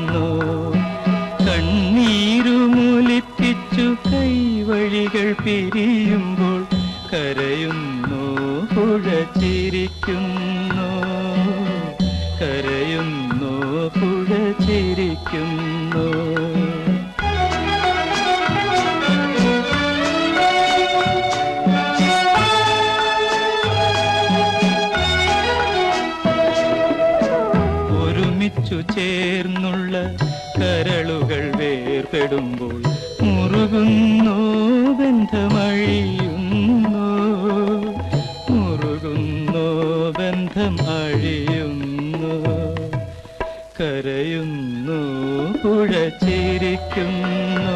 ചിരിക്കുന്നു കണ്ണീരുമൂലിപ്പിച്ചു കൈവഴികൾ പിരിയുമ്പോൾ കരയുന്നു പുഴ ചിരിക്കുന്നു കരയുന്നു പുഴ ചിരിക്കുന്നു ഒരുമിച്ചു ചേർന്നുള്ള കരളുകൾ വേർപെടുമ്പോൾ മുറുകുന്നു ബന്ധമഴിയുന്നു മുറുകുന്നു ബന്ധം അഴിയുന്നു കരയുന്നു പുഴ ചിരിക്കുന്നു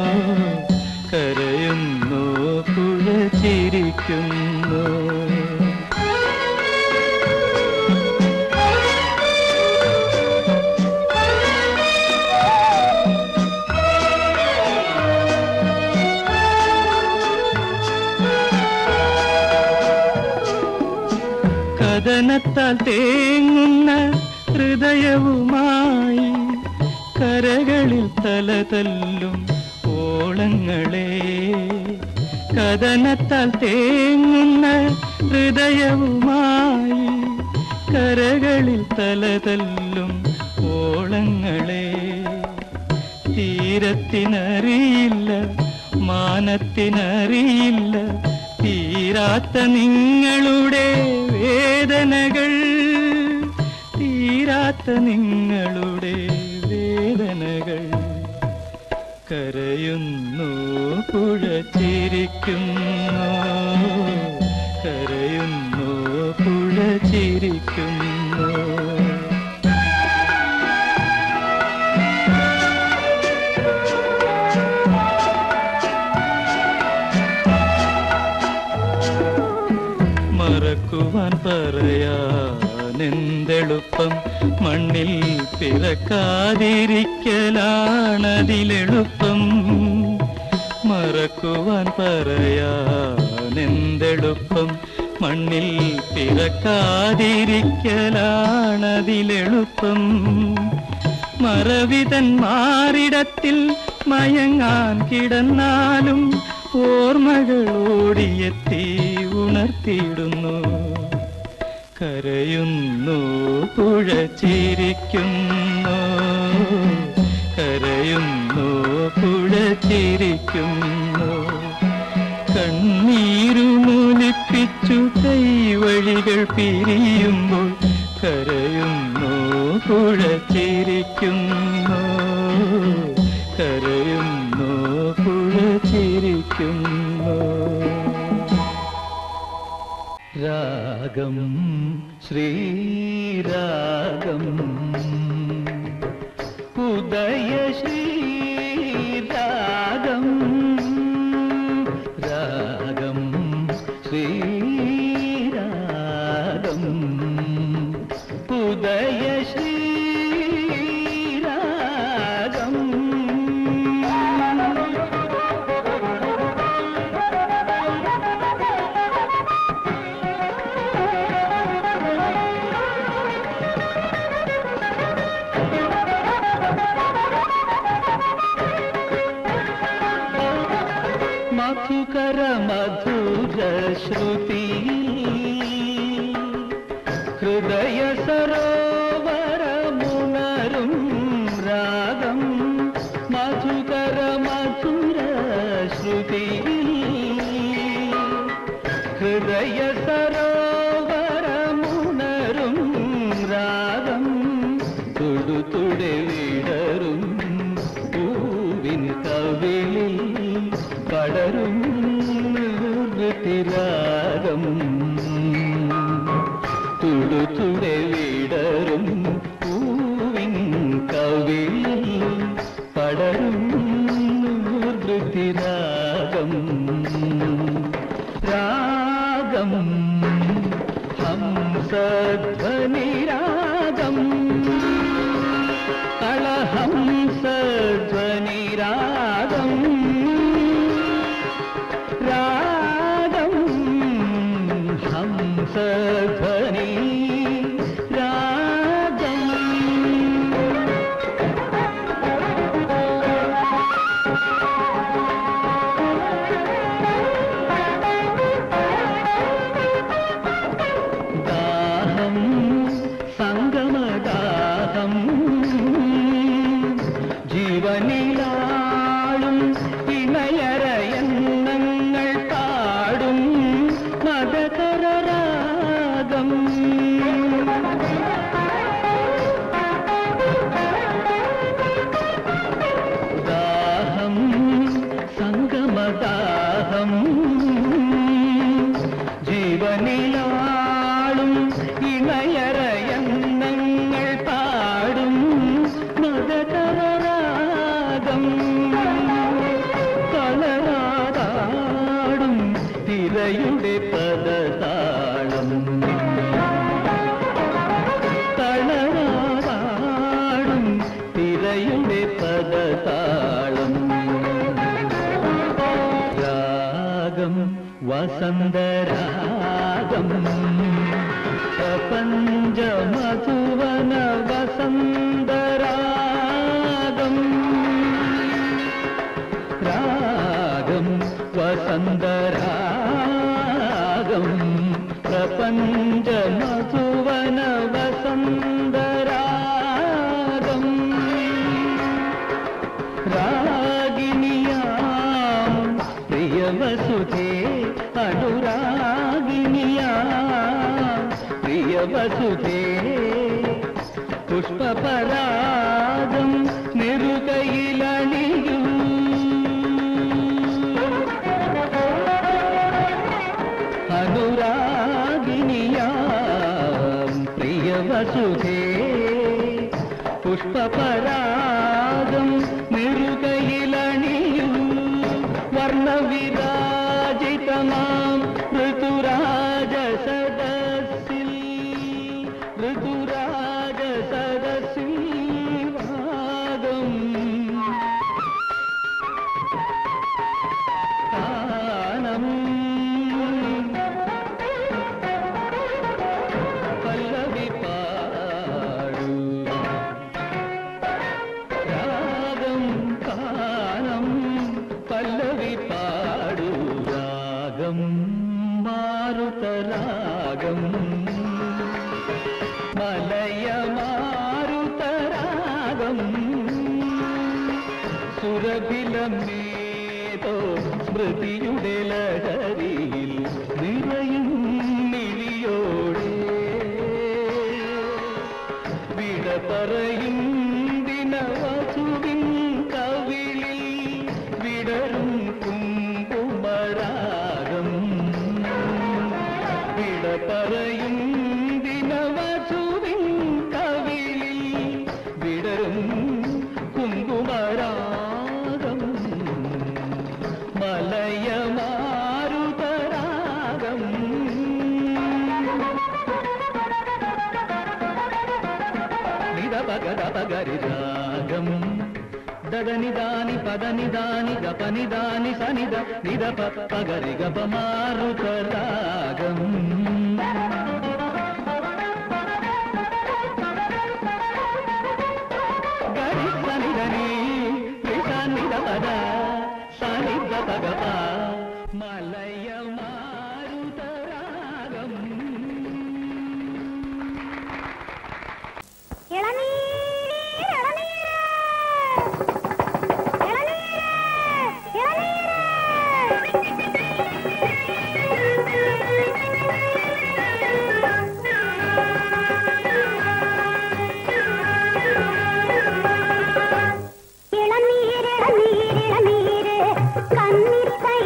കരയുന്നു പുഴ ചിരിക്കുന്നു കഥനത്താൽ തേങ്ങുന്ന ഹൃദയവുമായി കരകളിൽ തലതല്ലും ഓളങ്ങളെ കഥനത്താൽ തേങ്ങുന്ന ഹൃദയവുമായി കരകളിൽ തലതല്ലും ഓളങ്ങളെ തീരത്തിനറിയില്ല മാനത്തിനറിയില്ല തീരാത്ത നിങ്ങളുടെ വേദനകൾ തീരാത്ത നിങ്ങളുടെ വേദനകൾ കരയുന്നു പുഴ ചിരിക്കുന്നു കരയുന്നു പുഴ ചിരിക്കുന്നു മറക്കുവാൻ പറയാനെന്തെളുപ്പം മണ്ണിൽ പിറക്കാതിരിക്കലാണതിലെളുപ്പം മറക്കുവാൻ പറയാനെന്തെളുപ്പം മണ്ണിൽ പിറക്കാതിരിക്കലാണതിലെളുപ്പം മറവിതൻ മാറിടത്തിൽ മയങ്ങാൻ കിടന്നാലും ഓർമ്മകൾ ഓടിയെത്തി ഉണർത്തിയിടുന്നു കരയുന്നു പുഴ ചിരിക്കുന്നു കരയുന്നു പുഴ ചിരിക്കുന്നു കണ്ണീരുമൂലിപ്പിച്ചു കൈവഴികൾ പിരിയുമ്പോൾ കരയുന്നു പുഴ ചിരിക്കുന്നു കരയുന്നു പുഴ ചിരിക്കുന്നു രാഗം ശ്രീരാഗം ഉദയ ശ്രീരാഗം രാഗം ശ്രീരാഗം ഉദയ ശ്രീരാഗം മധുകര മധുര ശ്രുതി ഹൃദയ സരോവരമുണരും രാഗം മധുകര മധുര ശ്രുതി ഹൃദയ സരോവരമുണരും രാഗം തുടുതുടെ വിടരും പൂവിൻ കവിളിൽ പടരും തിരാഗം തുടുതുടെ വിടരും പൂവിൻ കവിളിൽ പടരും തിരാഗം രാഗം ഹംസധ്വനിരാഗം കളഹംസധ്വനിരാഗം രാഗം ഹംസധ്വനി രാഗം ജീവനിലാളും ഇണയര എണ്ണങ്ങൾ പാടും മതകരരാഗം ദാഹം സംഗമദാഹം ജീവനിലാളും ഇണയര എണ്ണങ്ങൾ പാടും മതകരരാഗം കളറാടാടും തിരയുടെ പദതാളം കളറാടാടും തിരയുടെ പദതാളം രാഗം വസന്തരാഗം പ്രപഞ്ച മധുവന വസന്തരാഗം രാഗം വസന്തരാഗം പ്രപഞ്ച മധുവന വസന്തരാഗം രാഗിണിയാം പ്രിയവസുധേ അനുരാഗിണിയാം പ്രിയവസുധേ പുഷ്പപരാഗം നെറുകയിലണിയൂ അനുരാഗിണിയാം പ്രിയവസുധേ പുഷ്പപരാഗം നെറുകയിലണിയൂ വർണ്ണവിരാജിതമാം ഋതുരാജ സദസ്സിൽ ഋതുരാജ സദസ്സിൽ ഭാഗം താനം പല്ലവി പാടൂ രാഗം കാനം പല്ലവി പാടൂ രാഗം മാരുതരാഗം മലയ മാരുതരാഗം സുരഭിലമേതോ സ്മൃതിയുടെ ലഹരിയിൽ നിറയും മിഴിയോടെ വിട പറയും ദിനവസുവിൻ കവിളിൽ വിടരും കുങ്കുമരാഗം വിട പറയും ദിനവസുവിൻ കവിളിൽ വിടരും കുങ്കുമരാഗം മലയമാരുതരാഗം నిదపగదపగరి రాగం దదనిదాని పదనిదాని గపనిదాని సనిద నిదప పగరి గప మారుత రాగం గరి సనిదని విసనిద పద సనిద పగప మలయ మారుత రాగం ഇളനീര്, ഇളനീര്. ഇളനീര്, ഇളനീര്. ഇളനീര്, ഇളനീര്, ഇളനീര്. കണ്ണിത്തൈ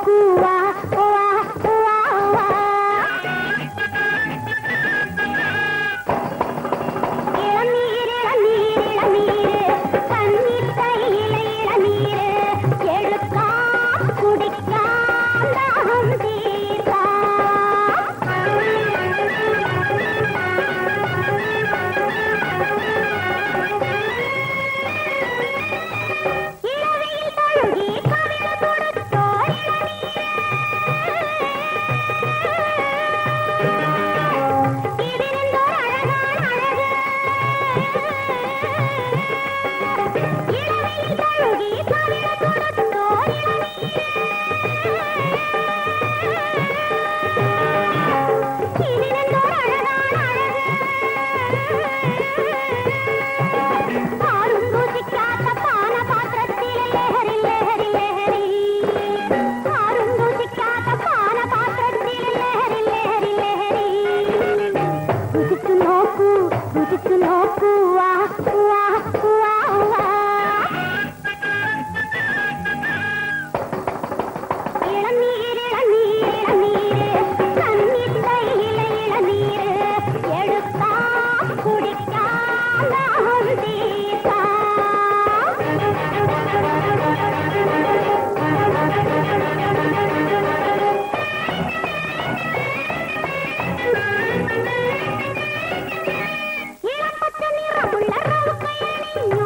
നോക്കൂ വാ വാ വാ വാ ഇളനീര് ഇളനീര് ഇളനീര് കന്നിത്തൈയില ഇളനീര് എടുക്കാം കുടിക്കാം ദാഹം തീർക്കാം ഇളവയിൽ തഴുകി കവിള കൊടുത്തോ ഇതിനെന്തോ അഴകാണ് അഴക് ഇളവയിൽ തഴുകി കവിള കൊടുത്തോ ഇതിനെന്തോ അഴകാണ് അഴക് ആരും രുചിക്കാത്ത പാനപാത്രത്തിലെ ലഹരി ലഹരി ലഹരി ആരും രുചിക്കാത്ത പാനപാത്രത്തിലെ ലഹരി ലഹരി ലഹരി രുചിച്ചു നോക്കൂ രുചിച്ചു നോക്കൂ വാ വാ വാ വാ ഇളനീര് ഇളനീര് ഇളനീര് കന്നിത്തൈയില ഇളനീര് എടുക്കാം കുടിക്കാം ദാഹം തീർക്കാം ഇളപ്പച്ച നിറമുള്ള റൗക്കയണിഞ്ഞോ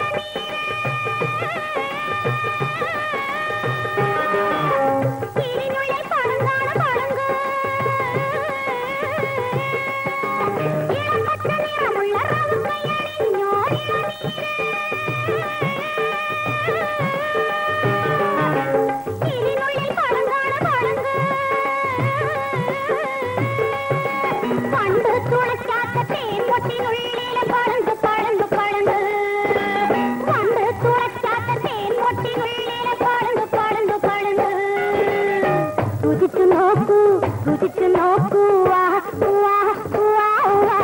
തിരിനുള്ളിൽ പഴങ്കാണ പഴങ്ക് ഇളപ്പച്ച നിറമുള്ള റൗക്കയണിഞ്ഞോ തിരിനുള്ളിൽ പഴങ്കാണ പഴങ്ക് പണ്ട് തുളയ്ക്കാത്ത തേൻമൊട്ടിനുള്ളിലെ പഴങ്ക് പഴങ്ക് പഴങ്ക് പണ്ട് തുളയ്ക്കാത്ത തേൻമൊട്ടിനുള്ളിലെ പഴങ്ക് പഴങ്ക് പഴങ്ക് രുചിച്ചു നോക്കൂ രുചിച്ചു നോക്കൂ വാ വാ വാ വാ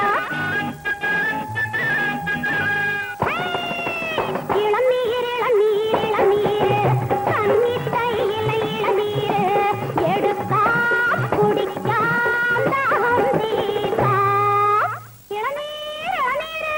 ഇളനീര് ഇളനീര് ഇളനീര് കന്നിത്തൈയില ഇളനീര് എടുക്കാം കുടിക്കാം ദാഹം തീർക്കാം ഇളനീര് ഇളനീര്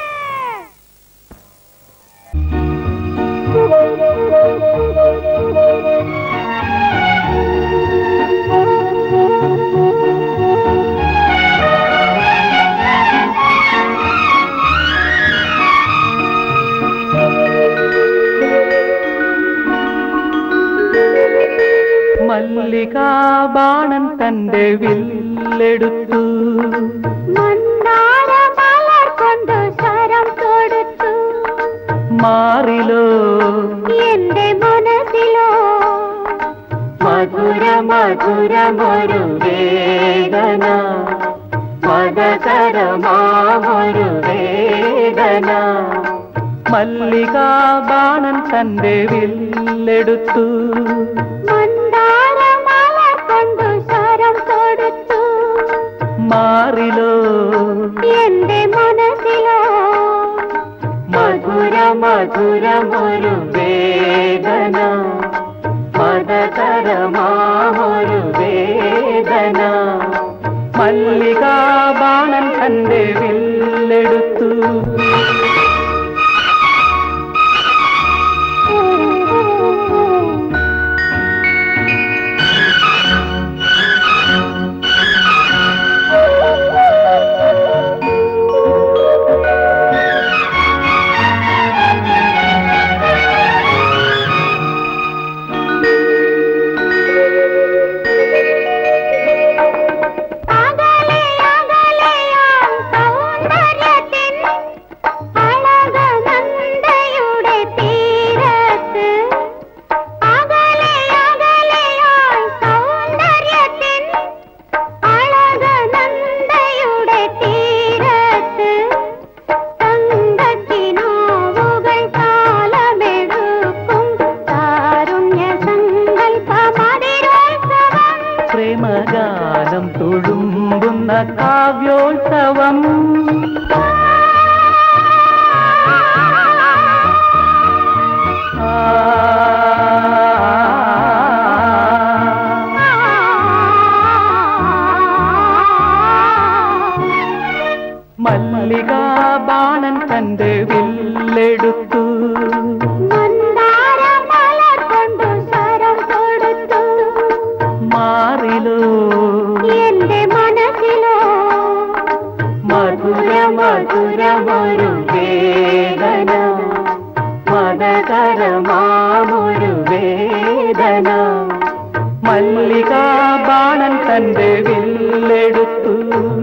മല്ലികാബാണൻ തന്റെ വില്ലെടുത്തു മന്ദാര മലർ കൊണ്ട് സ്വരം കൊടുത്തു മാറിലോ എന്റെ മനസ്സിലോ മധുര മധുരമൊരു വേദന മതകരമാമൊരു വേദന മല്ലികാബാണൻ തന്റെ വില്ലെടുത്തു മന്ദാര മലർ കൊണ്ട് സ്വരം കൊടുത്തു മാറിലോ എന്റെ മനസ്സിലോ മധുര മധുരമൊരു വേദന മതകരമാമൊരു വേദന മല്ലികാബാണൻ തന്റെ വില്ലെടുത്തു അകലെ അകലെയാം സൗന്ദര്യത്തിൻ അഴകനന്ദയുടെ തീരത്ത് അകലെ അകലെയാം സൗന്ദര്യത്തിൻ അഴകനന്ദയുടെ തീരത്ത് തങ്കക്കിനാവുകൾ കാലമെടുക്കും കാരുണ്യ സങ്കല്പമതിരോത്സവം പ്രേമഗാനം തുളുമ്പുന്ന കാവ്യോത്സവം ആ മധുരമൊരു വേദന മതകരമാമൊരു വേദന മല്ലികാ ബാണൻ തന്റെ വില്ലെടുത്തു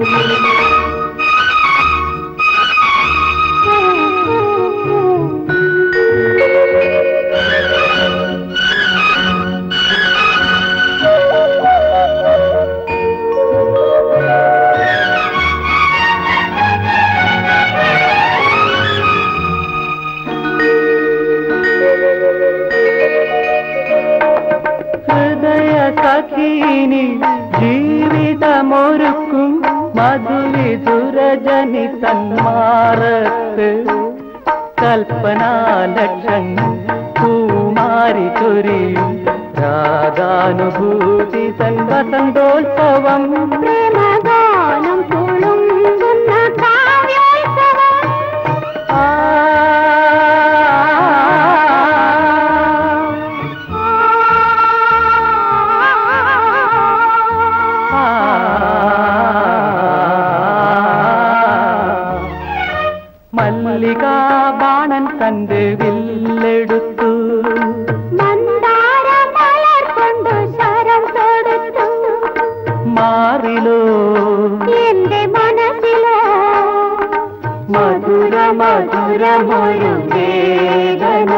ഹൃദയ സഖീനി ജീവിതമൊരുക്കും മധുവിധുരജനി തന്മാറത്ത് കൽപ്പനാലക്ഷങ്ങൾ പൂമാരി ചൊരിയും രാഗാനുഭൂതി തൻ വസന്തോത്സവം പ്രേമഗാനം തുളുമ്പുന്ന കാവ്യോത്സവം ആ മല്ലികാ ബാണൻ തന്റെ വില്ലെടുത്തു മന്ദാര മലർ കൊണ്ട് ശരം തൊടുത്തു മാറിലോ എന്റെ മനസ്സിലോ മധുര മധുരമൊരു വേദന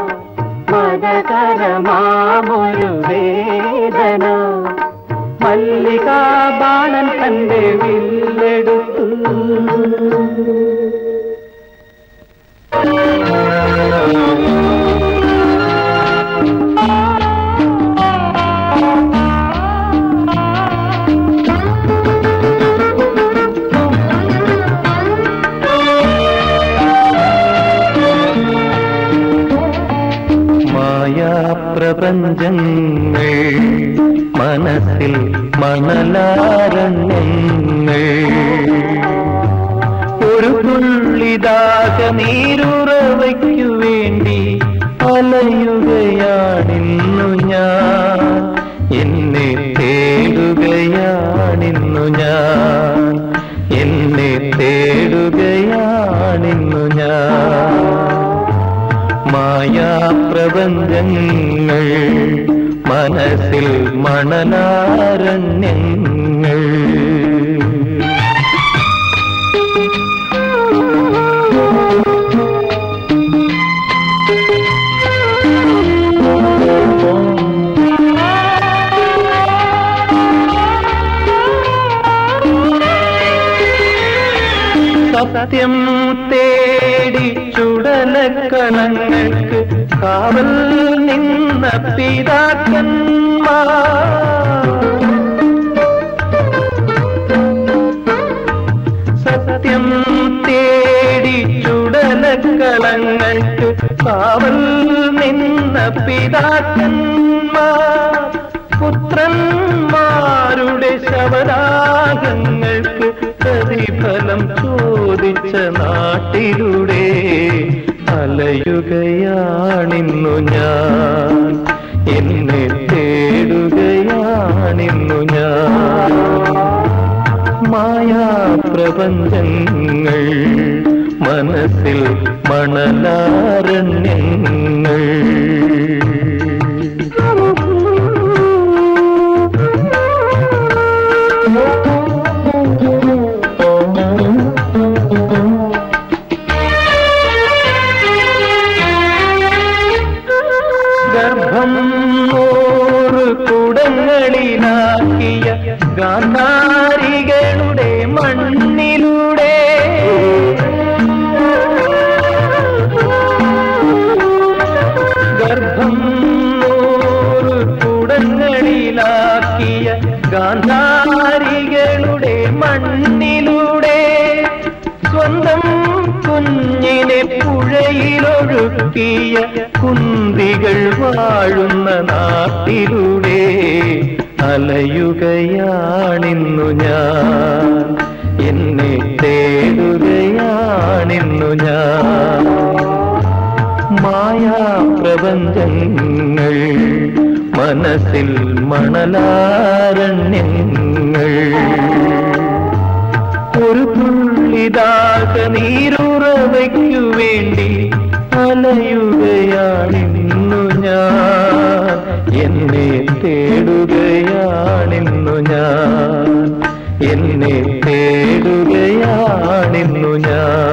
മതകരമാമൊരു വേദന മല്ലികാ ബാണൻ തന്റെ വില്ലെടുത്തു മായാപ്രപഞ്ചങ്ങൾ മനസ്സിൽ മണലാരണ്യങ്ങൾ ഒരു തുള്ളിദാഹ നീരുറവയ്ക്കു വേണ്ടി അലയുകയാണിന്നു ഞാൻ എന്നെ തേടുകയാണിന്നു ഞാൻ എന്നെ തേടുകയാണിന്നു ഞാൻ മായാപ്രപഞ്ചങ്ങൾ മനസ്സിൽ മണലാരണ്യങ്ങൾ സത്യം തേടി ചുടലക്കണങ്ങൾക്ക് കാവൽ നിന്ന പിതാക്കന്മാർ സത്യം തേടി ചുടലക്കളങ്ങൾക്ക് കാവൽ നിന്ന പിതാക്കന്മാർ പുത്രന്മാരുടെ ശവരാഗങ്ങൾക്ക് പ്രതിഫലം ചോദിച്ച നാട്ടിലൂടെ അലയുകയാണിന്നു ഞാൻ എന്നെ തേടുകയാണിന്നു ഞാൻ മായാപ്രപഞ്ചങ്ങൾ മനസ്സിൽ മണലാരണ്യങ്ങൾ ഗർഭം നൂറ് കുടങ്ങളിലാക്കിയ ഗാന്ധാരികളുടെ മണ്ണിലൂടെ ഗർഭം നൂറ് കുടങ്ങളിലാക്കിയ ഗാന്ധാരികളുടെ മണ്ണിലൂടെ സ്വന്തം കുഞ്ഞിനെ പുഴയിലൊഴുക്കിയ കുന്തികൾ വാഴുന്ന നാട്ടിലൂടെ അലയുകയാണിന്നു ഞാൻ എന്നെ തേടുകയാണിന്നു ഞാൻ മായാപ്രപഞ്ചങ്ങൾ മനസ്സിൽ മണലാരണ്യങ്ങൾ ഒരു തുള്ളിതാക നീരുറവയ്ക്കു വേണ്ടി അലയുകയാണിന്നു ഞാൻ എന്നെ തേടുകയാണിന്നു ഞാൻ എന്നെ തേടുകയാണിന്നു ഞാൻ